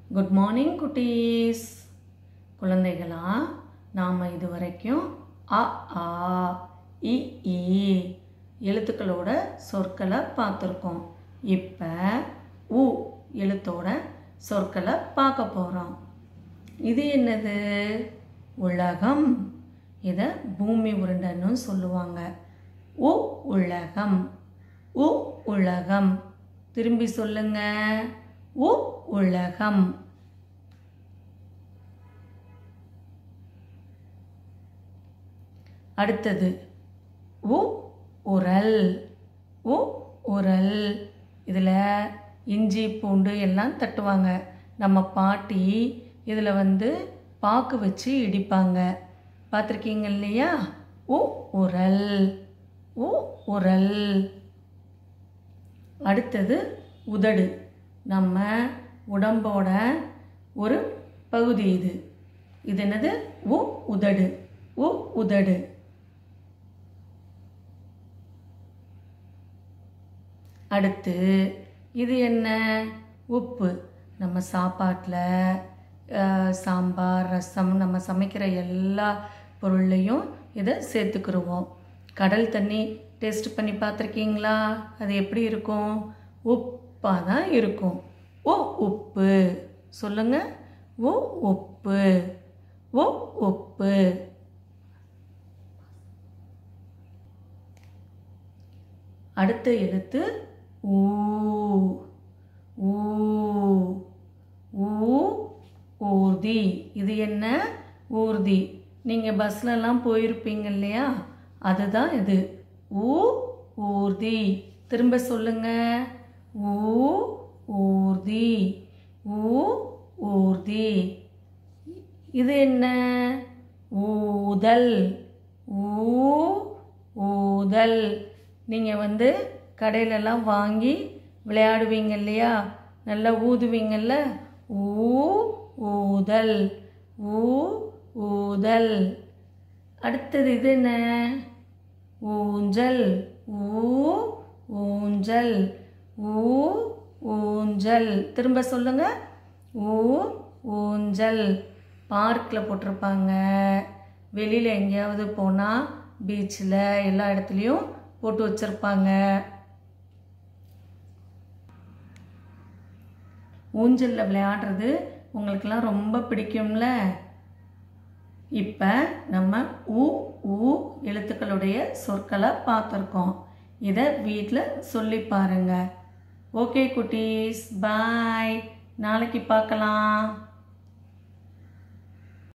good morning குட்டீஸ் குழந்தைகளா நாம் இது வரைக்கும் அ ஆ இ ஈ எழுத்துக்களோட சொற்களை பார்த்துருக்கோம் இப்போ உ எழுத்தோட சொற்களை பார்க்க போகிறோம் இது என்னது உலகம் இதை பூமி உருண்டைன்னு சொல்லுவாங்க உ உலகம் உ உலகம் திரும்பி சொல்லுங்க உ உலகம் அடுத்தது உ உரல் உ உரல் இதில் இஞ்சி பூண்டு எல்லாம் தட்டுவாங்க நம்ம பாட்டி இதில் வந்து பாக்கு வச்சு இடிப்பாங்க பார்த்துருக்கீங்க இல்லையா உ உரல் உ உரல் அடுத்தது உதடு நம்ம உடம்போட ஒரு பகுதி இது இது என்னது உ உதடு உ உதடு அடுத்து இது என்ன உப்பு நம்ம சாப்பாட்டில் சாம்பார் ரசம் நம்ம சமைக்கிற எல்லா பொருள்லையும் இதை சேர்த்துக்கிருவோம் கடல் தண்ணி டேஸ்ட் பண்ணி பார்த்துருக்கீங்களா அது எப்படி இருக்கும் உப்பாக தான் இருக்கும் ஓ உப்பு சொல்லுங்க ஓ உப்பு ஓ உப்பு அடுத்த எழுத்து ஊ ஊ ஊ ஊர்தி இது என்ன ஊர்தி நீங்கள் பஸ்லலாம் போயிருப்பீங்க இல்லையா அதுதான் இது ஊ ஊர்தி திரும்ப சொல்லுங்க ஊ ஊர்தி ஊ ஊர்தி இது என்ன ஊதல் ஊ ஊதல் நீங்கள் வந்து கடையிலலாம் வாங்கி விளையாடுவீங்க இல்லையா நல்லா ஊதுவீங்கல்ல ஊ ஊதல் ஊ ஊதல் அடுத்தது இது என்ன ஊஞ்சல் ஊ ஊஞ்சல் ஊ ஊஞ்சல் திரும்ப சொல்லுங்க ஊ ஊஞ்சல் பார்க்கில் போட்டிருப்பாங்க வெளியில் எங்கேயாவது போனால் பீச்சில் எல்லா இடத்துலையும் போட்டு வச்சுருப்பாங்க ஊஞ்சலில் விளையாடுறது உங்களுக்கெல்லாம் ரொம்ப பிடிக்கும்ல இப்போ நம்ம ஊ ஊ எழுத்துக்களுடைய சொற்களை பார்த்துருக்கோம் இதை வீட்டில் சொல்லி பாருங்க ஓகே குட்டீஸ் பாய் நாளைக்கு பார்க்கலாம்